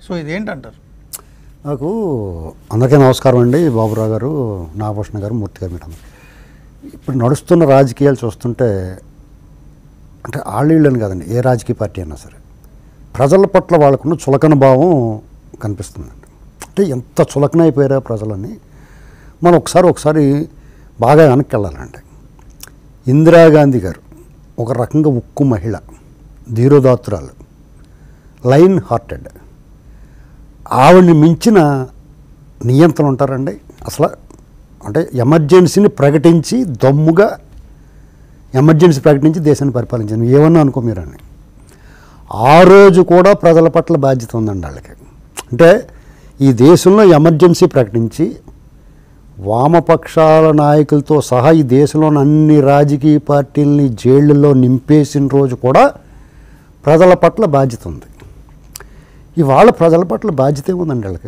So ఇదేంటంటారు నాకు అందరికీ నమస్కారం అండి బాబురావు గారు నాగభూషణ గారు మూర్తి గారు మీరు అందరూ. ఇప్పుడు నడుస్తున్న రాజకీయాలు చూస్తుంటే అంటే ఆళ్ళీళ్ళని కాదండి ఏ రాజకీయ పార్టీ అయినా సరే ప్రజల పట్ల వాళ్ళకున్న చులకన భావం కనిపిస్తుందండి అంటే ఎంత చులకన అయిపోయారా ప్రజలని మనం ఒకసారి ఒకసారి బాగా వెనక్కి వెళ్ళాలండి ఇందిరాగాంధీ గారు ఒక రకంగా ఉక్కు మహిళ ధీరోదాత్తురాలు లైన్ హార్టెడ్ ఆవిడని మించిన నియంత్రణ ఉంటారండి అసలు అంటే ఎమర్జెన్సీని ప్రకటించి దమ్ముగా ఎమర్జెన్సీ ప్రకటించి దేశాన్ని పరిపాలించాను ఏమన్నా అనుకో మీరని ఆ రోజు కూడా ప్రజల పట్ల బాధ్యత ఉందండి వాళ్ళకి అంటే ఈ దేశంలో ఎమర్జెన్సీ ప్రకటించి వామపక్షాల నాయకులతో సహా ఈ దేశంలోని అన్ని రాజకీయ పార్టీలని జైళ్ళల్లో నింపేసిన రోజు కూడా ప్రజల పట్ల బాధ్యత ఉంది ఇవాళ ప్రజల పట్ల బాధ్యత ఏముందండి వాళ్ళకి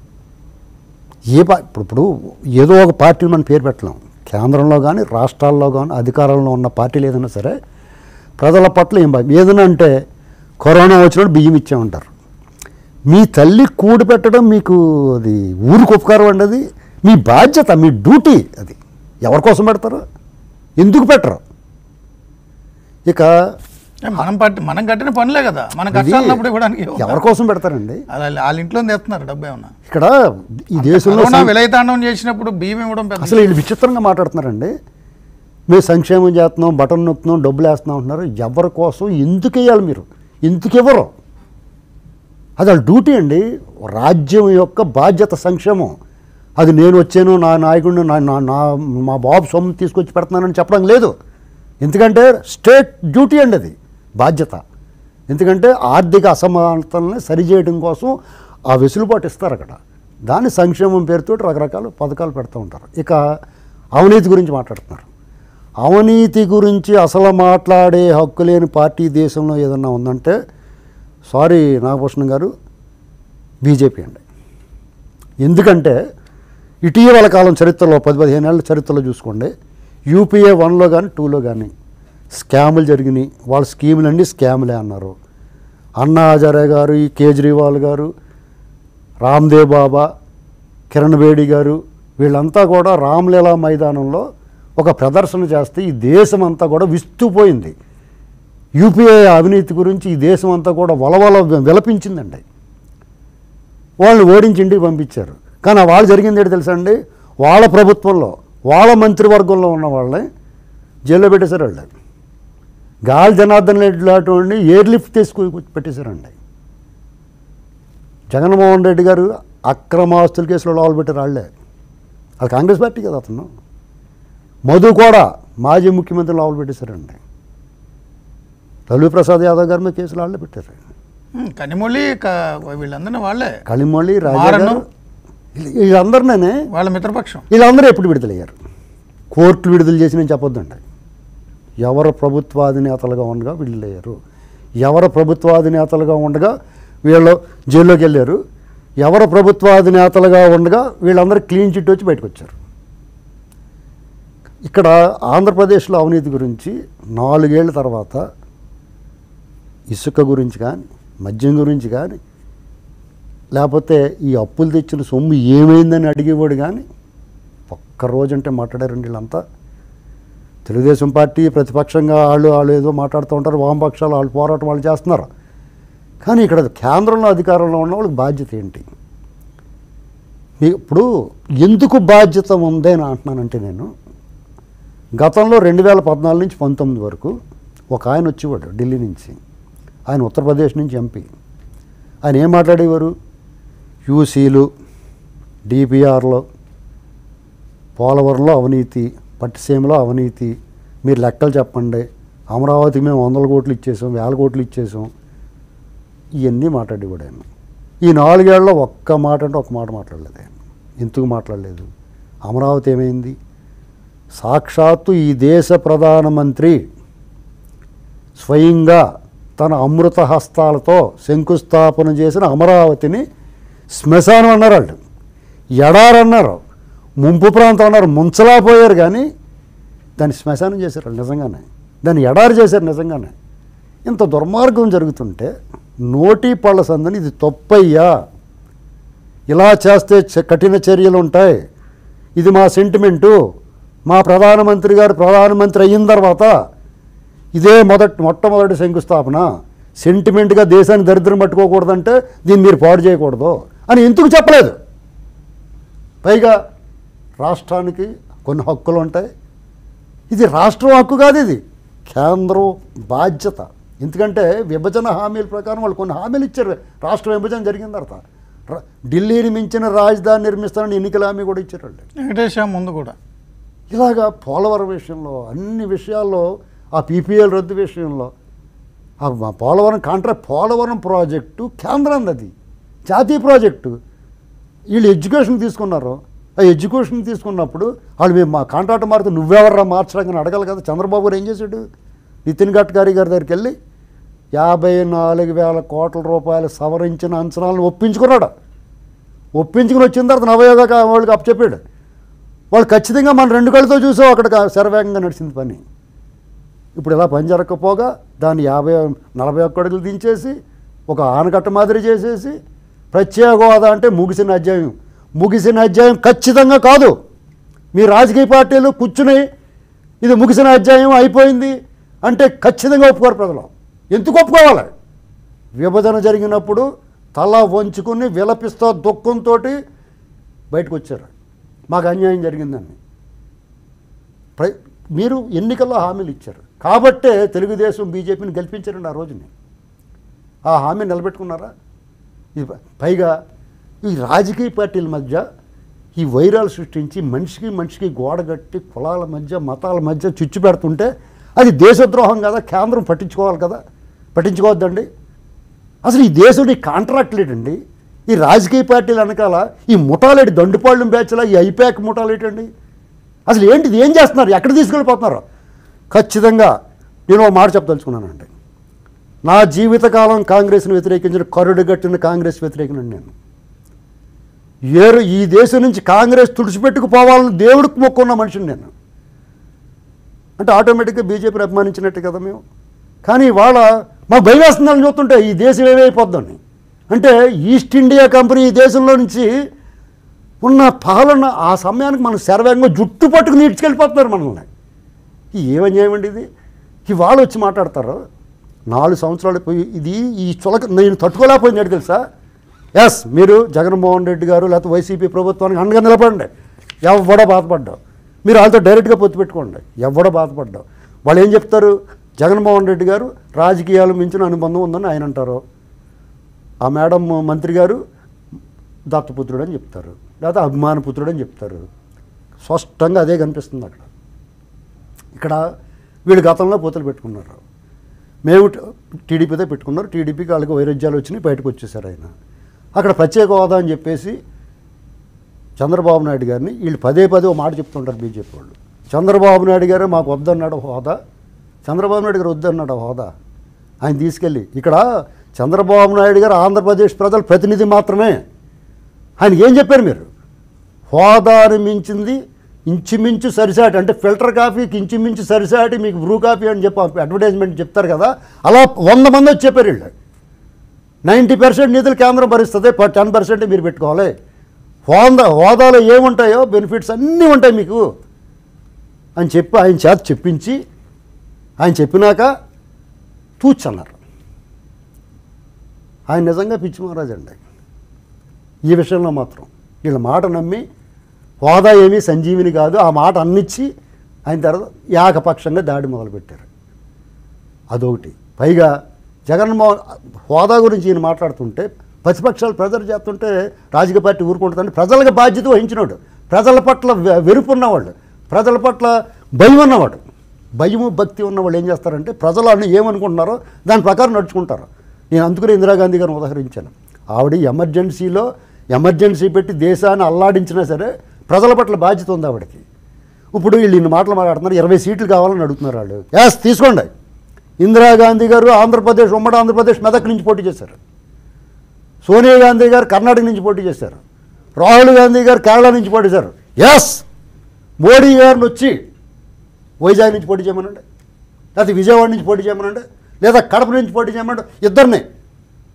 ఏ పా ఇప్పుడు ఇప్పుడు ఏదో ఒక పార్టీని మనం పేరు పెట్టలేం కేంద్రంలో కానీ రాష్ట్రాల్లో కానీ అధికారంలో ఉన్న పార్టీలు ఏదైనా సరే ప్రజల పట్ల ఏం బా ఏదైనా అంటే కరోనా వచ్చినప్పుడు బియ్యం ఇచ్చామంటారు మీ తల్లి కూడి పెట్టడం మీకు అది ఊరికి ఉపకారం అండి అది మీ బాధ్యత మీ డ్యూటీ అది ఎవరి కోసం పెడతారు ఎందుకు పెట్టరు ఇక ఏ, మనం పట్టి మనం కట్టిన పనులే కదా మన ఇది కష్టాలన్నప్పుడు ఇవ్వడానికి ఏముంది? ఎవరి కోసం పెడతారండి అది వాళ్ళ- వాళ్ళ ఇంట్లో తెస్తున్నారు డబ్బు ఏమన్నా ఇక్కడ ఈ దేశంలో కరోనా సం- విలయతాండం చేసినప్పుడు బియ్యం ఇవ్వడం పెద్ద అసలు వీళ్ళు విచిత్రంగా మాట్లాడుతున్నారండి మేము సంక్షేమం చేస్తున్నాం బటన్ నొక్కుతున్నాం డబ్బులు వేస్తున్నాం అంటున్నారు ఎవరి కోసం ఎందుకు వేయాలి మీరు ఎందుకు ఇవ్వరు అది వాళ్ళ డ్యూటీ అండి రాజ్యం యొక్క బాధ్యత సంక్షేమం అది నేను వచ్చాను నా నాయకుడిని నా నా నా మా బాబు సొమ్ము తీసుకొచ్చి పెడుతున్నానని చెప్పడం లేదు ఎందుకంటే స్టేట్ డ్యూటీ అండి అది బాధ్యత ఎందుకంటే ఆర్థిక అసమానతల్ని సరిచేయడం కోసం ఆ వెసులుబాటు ఇస్తారు అక్కడ దాని సంక్షేమం పేరుతో రకరకాల పథకాలు పెడుతూ ఉంటారు ఇక అవినీతి గురించి మాట్లాడుతున్నారు అవినీతి గురించి అసలు మాట్లాడే హక్కు లేని పార్టీ దేశంలో ఏదన్నా ఉందంటే సారీ నాగభూషణం గారు బీజేపీ అండి ఎందుకంటే ఇటీవల కాలం చరిత్రలో పది పదిహేను ఏళ్ళ చరిత్రలో చూసుకోండి యూపీఏ వన్లో కానీ టూలో కానీ స్కాములు జరిగినాయి వాళ్ళ స్కీములన్నీ స్కాములే అన్నారు అన్నా హజారే గారు ఈ కేజ్రీవాల్ గారు రామ్దేవ్ బాబా కిరణ్ బేడి గారు వీళ్ళంతా కూడా రామ్లీలా మైదానంలో ఒక ప్రదర్శన చేస్తే ఈ దేశం అంతా కూడా విస్తుపోయింది యూపీఏ అవినీతి గురించి ఈ దేశం అంతా కూడా వలవల విలపించిందండి వాళ్ళని ఓడించి ఇంటికి పంపించారు కానీ వాళ్ళు జరిగింది ఏంటి తెలుసా అండి వాళ్ళ ప్రభుత్వంలో వాళ్ళ మంత్రివర్గంలో ఉన్న వాళ్ళని జైల్లో పెట్టేశారు వాళ్ళు గాలి జనార్దన్ రెడ్డి లాంటి ఎయిర్ లిఫ్ట్ తీసుకు పెట్టేశారండి జగన్మోహన్ రెడ్డి గారు అక్రమాస్తుల కేసులో లోపల పెట్టారు వాళ్ళే అది కాంగ్రెస్ పార్టీ కదా అతను మధు కూడా మాజీ ముఖ్యమంత్రి లోపల పెట్టేశారండి లల్లూ ప్రసాద్ యాదవ్ గారి మీద కేసులు వాళ్ళే పెట్టారు ఉమ్, కనిమొళి క- వీళ్ళందరినీ వాళ్ళే కలిమొళి రాజా మారను. గారు వీళ్ళ- వీళ్ళందరినే వాళ్ళ మిత్రపక్షం వీళ్ళందరూ ఎప్పుడు విడుదలయ్యారు కోర్టులు విడుదల చేసి నేను చెప్పొద్దండి ఎవరు ప్రభుత్వాధినేతలుగా ఉండగా విడుదలయ్యారు ఎవరు ప్రభుత్వాధినేతలుగా ఉండగా వీళ్ళు జైల్లోకి వెళ్ళారు ఎవరు ప్రభుత్వాధినేతలుగా ఉండగా వీళ్ళందరూ క్లీన్ చిట్ వచ్చి బయటకు వచ్చారు ఇక్కడ ఆంధ్రప్రదేశ్లో అవినీతి గురించి నాలుగేళ్ల తర్వాత ఇసుక గురించి కానీ మద్యం గురించి కానీ లేకపోతే ఈ అప్పులు తెచ్చిన సొమ్ము ఏమైందని అడిగేవాడు కానీ ఒక్క రోజు అంటే మాట్లాడారండి వీళ్ళంతా తెలుగుదేశం పార్టీ ప్రతిపక్షంగా వాళ్ళు వాళ్ళు ఏదో మాట్లాడుతూ ఉంటారు వామపక్షాలు వాళ్ళు పోరాటం వాళ్ళు చేస్తున్నారు కానీ ఇక్కడ కేంద్రంలో అధికారంలో ఉన్న వాళ్ళకి బాధ్యత ఏంటి మీ ఇప్పుడు ఎందుకు బాధ్యత ఉంది అని అంటున్నానంటే నేను గతంలో రెండు వేల పద్నాలుగు నుంచి పంతొమ్మిది వరకు ఒక ఆయన వచ్చేవాడు ఢిల్లీ నుంచి ఆయన ఉత్తరప్రదేశ్ నుంచి ఎంపీ ఆయన ఏం మాట్లాడేవారు యూసీలు డిపిఆర్లో పోలవరంలో అవినీతి పట్టిసీమలో అవినీతి మీరు లెక్కలు చెప్పండి అమరావతికి మేము వందల కోట్లు ఇచ్చేసాం వేల కోట్లు ఇచ్చేసాం ఇవన్నీ మాట్లాడేవాడు ఆయన ఈ నాలుగేళ్లలో ఒక్క మాట అంటే ఒక్క మాట మాట్లాడలేదు ఆయన ఎందుకు మాట్లాడలేదు అమరావతి ఏమైంది సాక్షాత్తు ఈ దేశ ప్రధానమంత్రి స్వయంగా తన అమృత హస్తాలతో శంకుస్థాపన చేసిన అమరావతిని శ్మశానం అన్నారు వాళ్ళు ఎడారన్నారు ముంపు ప్రాంతం అన్నారు ముంచలా పోయారు కానీ దాన్ని శ్మశానం చేశారు వాళ్ళు నిజంగానే దాన్ని ఎడారి చేశారు నిజంగానే ఇంత దుర్మార్గం జరుగుతుంటే నోటి పళ్ళ సందని ఇది తప్పయ్యా ఇలా చేస్తే చ- కఠిన చర్యలు ఉంటాయి ఇది మా సెంటిమెంటు మా ప్రధానమంత్రి గారు ప్రధానమంత్రి అయిన తర్వాత ఇదే మొదటి మొట్టమొదటి శంకుస్థాపన సెంటిమెంట్గా దేశాన్ని దరిద్రం పట్టుకోకూడదంటే దీన్ని మీరు పాడు చేయకూడదు అని ఎందుకు చెప్పలేదు పైగా రాష్ట్రానికి కొన్ని హక్కులు ఉంటాయి ఇది రాష్ట్రం హక్కు కాదు ఇది కేంద్రం బాధ్యత ఎందుకంటే విభజన హామీల ప్రకారం వాళ్ళు కొన్ని హామీలు ఇచ్చారు రాష్ట్ర విభజన జరిగిన తర్వాత ర- ఢిల్లీని మించిన రాజధాని నిర్మిస్తానని ఎన్నికల హామీ కూడా ఇచ్చారు వాళ్ళు వెంకటేశ్వర ముందు కూడా ఇలాగా పోలవరం విషయంలో అన్ని విషయాల్లో ఆ పీపీఎల్ రద్దు విషయంలో ఆ మా పోలవరం కాంట్రాక్ట్ పోలవరం ప్రాజెక్టు కేంద్రం అది జాతీయ ప్రాజెక్టు వీళ్ళు ఎడ్యుకేషన్ తీసుకున్నారు ఆ ఎడ్యుకేషన్ తీసుకున్నప్పుడు వాళ్ళు మేము మా కాంట్రాక్ట్ మారితే నువ్వెవర్రా మార్చడానికి అని అడగాలి కదా చంద్రబాబు గారు ఏం చేశాడు నితిన్ గడ్కరీ గారి దగ్గరికి వెళ్ళి యాభై నాలుగు వేల కోట్ల రూపాయలు సవరించిన అంచనాలను ఒప్పించుకున్నాడు ఒప్పించుకుని వచ్చిన తర్వాత నవయోగ కా- వాళ్ళకి అప్పచెప్పాడు వాళ్ళు ఖచ్చితంగా మన రెండు కళ్ళతో చూసాం అక్కడ కా- శరవేగంగా నడిచింది పని ఇప్పుడు ఇలా పని జరగకపోగా దాన్ని యాభై నలభై ఒక్క అడుగులు దించేసి ఒక ఆనకట్ట మాదిరి చేసేసి ప్రత్యేక హోదా అంటే ముగిసిన అధ్యాయం ముగిసిన అధ్యాయం ఖచ్చితంగా కాదు మీ రాజకీయ పార్టీలు కూర్చుని ఇది ముగిసిన అధ్యాయం అయిపోయింది అంటే ఖచ్చితంగా ఒప్పుకోరు ప్రజలు ఎందుకు ఒప్పుకోవాలి విభజన జరిగినప్పుడు తల వంచుకుని విలపిస్తా దుఃఖంతో బయటకు వచ్చారు మాకు అన్యాయం జరిగిందని ప్ర మీరు ఎన్నికల్లో హామీలు ఇచ్చారు కాబట్టే తెలుగుదేశం బీజేపీని గెలిపించారండి ఆ రోజుని ఆ హామీ నిలబెట్టుకున్నారా ఇది ప- పైగా ఈ రాజకీయ పార్టీల మధ్య ఈ వైరాలు సృష్టించి మనిషికి మనిషికి గోడ కట్టి కులాల మధ్య మతాల మధ్య చిచ్చు పెడుతుంటే అది దేశద్రోహం కదా కేంద్రం పట్టించుకోవాలి కదా పట్టించుకోవద్దండి అసలు ఈ దేశంలో ఈ కాంట్రాక్ట్ లేటండి ఈ రాజకీయ పార్టీల వెనకాల ఈ ముఠాలేటి దండుపాళ్ళెం బ్యాచ్లా ఈ ఐపాక్ ముఠాలేటండి అసలు ఏంటిది ఏం చేస్తున్నారు ఎక్కడ తీసుకెళ్ళిపోతున్నారు ఖచ్చితంగా నేను ఒక మాట చెప్పదలుచుకున్నానండి నా జీవితకాలం కాంగ్రెస్ను వ్యతిరేకించిన కరుడుగట్టిన కాంగ్రెస్ వ్యతిరేకినండి నేను ఏరు ఈ దేశం నుంచి కాంగ్రెస్ తుడిచిపెట్టుకుపోవాలని దేవుడికి మొక్కున్న మనిషిని నేను అంటే ఆటోమేటిక్గా బీజేపీని అభిమానించినట్టే కదా మేము కానీ ఇవాళ మాకు భయం వేస్తుందని చూస్తుంటే ఈ దేశం ఏమైపోద్దని అంటే ఈస్ట్ ఇండియా కంపెనీ ఈ దేశంలో నుంచి ఉన్న పాలన ఆ సమయానికి మనం శరవేగంగా జుట్టు పట్టుకుని ఈడ్చుకెళ్ళిపోతున్నారు మనల్ని ఈ ఏమన్యాయమండి ఇది ఇవాళ వచ్చి మాట్లాడతారు నాలుగు సంవత్సరాలు పోయి ఇది ఈ చులక నేను తట్టుకోలేకపోయింది తెలుసా ఎస్ మీరు జగన్మోహన్ రెడ్డి గారు లేకపోతే వైసీపీ ప్రభుత్వానికి అండగా నిలబడండి ఎవడో బాధపడ్డావు మీరు వాళ్ళతో డైరెక్ట్గా పొత్తు పెట్టుకోండి ఎవడో బాధపడ్డావు వాళ్ళు ఏం చెప్తారు జగన్మోహన్ రెడ్డి గారు రాజకీయాలు మించిన అనుబంధం ఉందని ఆయన అంటారు ఆ మేడం మంత్రి గారు దత్తపుత్రుడు అని చెప్తారు లేకపోతే అభిమానపుత్రుడు అని చెప్తారు స్పష్టంగా అదే కనిపిస్తుంది అక్కడ ఇక్కడ వీళ్ళు గతంలో పొత్తులు పెట్టుకున్నారు మేము ట- టీడీపీతో పెట్టుకున్నారు టీడీపీకి వాళ్ళకి వైరుధ్యాలు వచ్చినాయి బయటకు వచ్చేసారు ఆయన అక్కడ ప్రత్యేక హోదా అని చెప్పేసి చంద్రబాబు నాయుడు గారిని వీళ్ళు పదే పదే ఓ మాట చెప్తుంటారు బీజేపీ వాళ్ళు చంద్రబాబు నాయుడు గారే మాకు వద్దన్నాడు హోదా చంద్రబాబు నాయుడు గారు వద్దన్నాడు ఆ హోదా ఆయన తీసుకెళ్ళి ఇక్కడ చంద్రబాబు నాయుడు గారు ఆంధ్రప్రదేశ్ ప్రజల ప్రతినిధి మాత్రమే ఆయనకి ఏం చెప్పారు మీరు హోదాని మించింది ఇంచుమించు సరిసాటి అంటే ఫిల్టర్ కాఫీకి ఇంచుమించు సరిసాటి మీకు బ్రూ కాఫీ అని చెప్పి అడ్వర్టైజ్మెంట్ చెప్తారు కదా అలా వంద మంది వచ్చి చెప్పారు వీళ్ళు నైంటీ పర్సెంట్ నిధులు కేంద్రం భరిస్తుంది టెన్ పర్సెంట్ మీరు పెట్టుకోవాలి హోదా హోదాలో ఏముంటాయో బెనిఫిట్స్ అన్నీ ఉంటాయి మీకు అని చెప్పి ఆయన చేత చెప్పించి ఆయన చెప్పినాక తూచన్నారు ఆయన నిజంగా పిచ్చి మహారాజ్ అండి ఈ విషయంలో మాత్రం వీళ్ళ మాట నమ్మి హోదా ఏమీ సంజీవిని కాదు ఆ మాట అన్నిచ్చి ఆయన తర్వాత ఏకపక్షంగా దాడి మొదలుపెట్టారు అదొకటి పైగా జగన్మోహన్ హోదా గురించి ఈయన మాట్లాడుతుంటే ప్రతిపక్షాలు ప్రజలు చేస్తుంటే రాజకీయ పార్టీ ఊరుకుంటుందంటే ప్రజలకు బాధ్యత వహించినవాడు ప్రజల పట్ల వె- వెరుపు ఉన్నవాళ్ళు ప్రజల పట్ల భయం ఉన్నవాడు భయము భక్తి ఉన్నవాళ్ళు ఏం చేస్తారంటే ప్రజలు అన్ని ఏమనుకుంటున్నారో దాని ప్రకారం నడుచుకుంటారు నేను అందుకనే ఇందిరాగాంధీ గారిని ఉదాహరించాను ఆవిడ ఎమర్జెన్సీలో ఎమర్జెన్సీ పెట్టి దేశాన్ని అల్లాడించినా సరే ప్రజల పట్ల బాధ్యత ఉంది ఆవిడకి ఇప్పుడు వీళ్ళు ఇన్ని మాటలు మాట్లాడుతున్నారు ఇరవై సీట్లు కావాలని అడుగుతున్నారు వాళ్ళు యాస్ తీసుకోండి ఇందిరాగాంధీ గారు ఆంధ్రప్రదేశ్ ఉమ్మడి ఆంధ్రప్రదేశ్ మెదక్ నుంచి పోటీ చేశారు సోనియా గాంధీ గారు కర్ణాటక నుంచి పోటీ చేశారు రాహుల్ గాంధీ గారు కేరళ నుంచి పోటీ చేశారు ఎస్ మోడీ గారిని వచ్చి వైజాగ్ నుంచి పోటీ చేయమనండి లేకపోతే విజయవాడ నుంచి పోటీ చేయమనండి లేదా కడప నుంచి పోటీ చేయమనండి ఇద్దరిని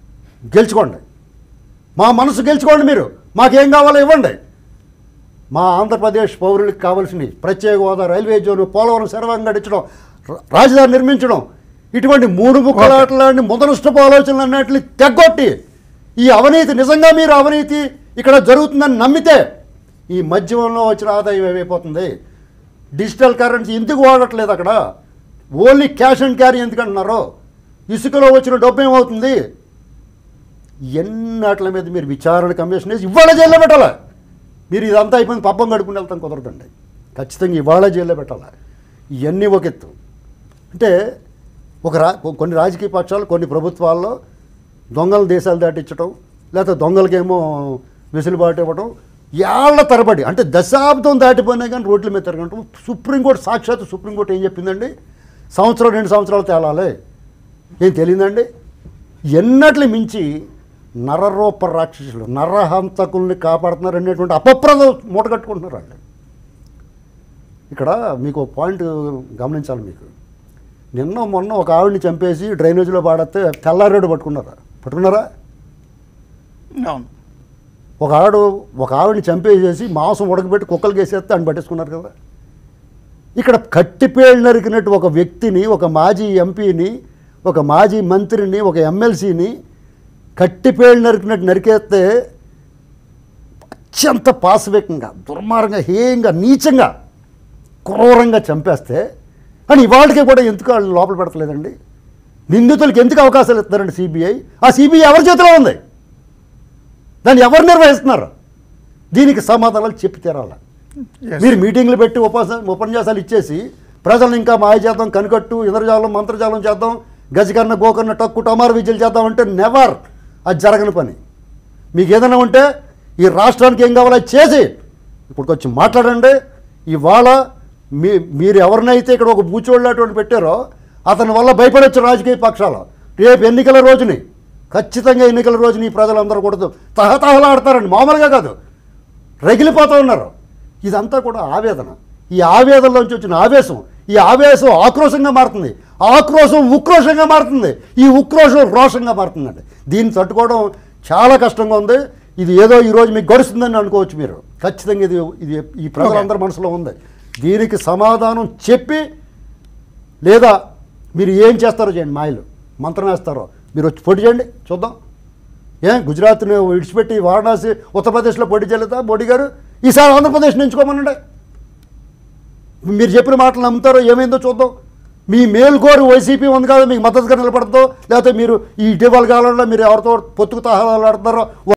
గెలుచుకోండి మా మనసు గెలుచుకోండి మీరు మాకేం కావాలో ఇవ్వండి మా ఆంధ్రప్రదేశ్ పౌరులకు కావాల్సినవి ప్రత్యేక హోదా రైల్వే జోన్ పోలవరం శరవంగా గడించడం ర- రాజధాని నిర్మించడం ఇటువంటి మూడు ముక్కలాటలాంటి ముదనష్టపు ఆలోచనలు అన్నట్లు తెగ్గొట్టి ఈ అవినీతి నిజంగా మీరు అవినీతి ఇక్కడ జరుగుతుందని నమ్మితే ఈ మధ్యమంలో వచ్చిన ఆదాయం ఏమైపోతుంది డిజిటల్ కరెన్సీ ఎందుకు వాడట్లేదు అక్కడ ఓన్లీ క్యాష్ అండ్ క్యారీ ఎందుకంటున్నారు ఇసుకలో వచ్చిన డబ్బు ఏమవుతుంది ఎన్నాట్ల మీద మీరు విచారణ కమిషన్ వేసి ఇవాళ జైల్లో పెట్టాలా మీరు ఇదంతా అయిపోయింది పబ్బం గడుపుకుని వెళ్తాం కుదరదండి ఖచ్చితంగా ఇవాళ జైల్లో పెట్టాలా ఇవన్నీ ఒక ఎత్తు అంటే ఒక రా కొన్ని రాజకీయ పక్షాలు కొన్ని ప్రభుత్వాల్లో దొంగలు దేశాలు దాటించడం లేకపోతే దొంగలకేమో వెసులుబాటు ఇవ్వడం ఏళ్ల తరబడి అంటే దశాబ్దం దాటిపోయినా కానీ రోడ్ల మీద తిరగటం సుప్రీంకోర్టు సాక్షాత్ సుప్రీంకోర్టు ఏం చెప్పిందండి సంవత్సరం రెండు సంవత్సరాలు తేలాలి ఏం తెలియదండి ఎన్నట్లు మించి నరరూప రాక్షసులు నరహంతకుల్ని కాపాడుతున్నారు అనేటువంటి అపప్రద మూట కట్టుకుంటున్నారు వాళ్ళు ఇక్కడ మీకు ఒక పాయింట్ గమనించాలి మీకు నిన్న మొన్న ఒక ఆవిడని చంపేసి డ్రైనేజీలో పాడితే తెల్లారేడు పట్టుకున్నారా పట్టుకున్నారా అవును ఒక ఆవిడ ఒక ఆవిడని చంపేసేసి మాంసం ఉడకబెట్టి కుక్కలు వేసేస్తే అని పట్టేసుకున్నారు కదా ఇక్కడ కట్టిపేళ్ళు నరికినట్టు ఒక వ్యక్తిని ఒక మాజీ ఎంపీని ఒక మాజీ మంత్రిని ఒక ఎమ్మెల్సీని కట్టిపేళ్ళు నరికినట్టు నరికేస్తే అత్యంత పాశవికంగా దుర్మార్గంగా హేయంగా నీచంగా క్రూరంగా చంపేస్తే అని ఇవాళకి కూడా ఎందుకు వాళ్ళు లోపల పెడతలేదండి నిందితులకు ఎందుకు అవకాశాలు ఇస్తున్నారండి సిబిఐ ఆ సిబిఐ ఎవరి చేతిలో ఉంది దాన్ని ఎవరు నిర్వహిస్తున్నారు దీనికి సమాధానాలు చెప్పి తీరాలి Yes. మీరు మీటింగ్లు పెట్టి ఉపన్యాస ఉపన్యాసాలు ఇచ్చేసి ప్రజలను ఇంకా మాయ చేద్దాం కనికట్టు ఇంద్రజాలం మంత్రజాలం చేద్దాం గజకర్ణ గోకర్ణ టక్కు టమారు విద్యలు చేద్దాం అంటే నెవర్ అది జరగని పని మీకు ఏదైనా ఉంటే ఈ రాష్ట్రానికి ఏం కావాలో అది చేసి ఇప్పుడు కొంచెం మాట్లాడండి ఇవాళ మీ మీరు ఎవరినైతే ఇక్కడ ఒక బూచోళ్ళు అటువంటి పెట్టారో అతని వల్ల భయపడొచ్చు రాజకీయ పక్షాలు రేపు ఎన్నికల రోజుని ఖచ్చితంగా ఎన్నికల రోజుని ఈ ప్రజలందరూ కూడా తహతహలాడతారండి మామూలుగా కాదు రగిలిపోతూ ఉన్నారు ఇదంతా కూడా ఆవేదన ఈ ఆవేదనలోంచి వచ్చిన ఆవేశం ఈ ఆవేశం ఆక్రోశంగా మారుతుంది ఆక్రోశం ఉక్రోషంగా మారుతుంది ఈ ఉక్రోషం రోషంగా మారుతుందండి దీన్ని తట్టుకోవడం చాలా కష్టంగా ఉంది ఇది ఏదో ఈరోజు మీకు గడుస్తుందని అనుకోవచ్చు మీరు ఖచ్చితంగా ఇది ఇది ఈ ప్రజలందరి మనసులో ఉంది దీనికి సమాధానం చెప్పి లేదా మీరు ఏం చేస్తారో చేయండి మాయలు మంత్రం వేస్తారో మీరు వచ్చి పోటీ చేయండి చూద్దాం ఏ గుజరాత్ని విడిచిపెట్టి వారణాసి ఉత్తరప్రదేశ్లో పోటీ చేయలేదా మోడీ గారు ఈసారి ఆంధ్రప్రదేశ్ ఎంచుకోమనండి మీరు చెప్పిన మాటలు నమ్ముతారో ఏమైందో చూద్దాం మీ మేలుకోరు వైసీపీ ఉంది కదా మీకు మద్దతుగా నిలబడతాదో లేకపోతే మీరు ఈ ఇటీవల కాలంలో మీరు ఎవరితో పొత్తుకు తహలాడుతున్నారో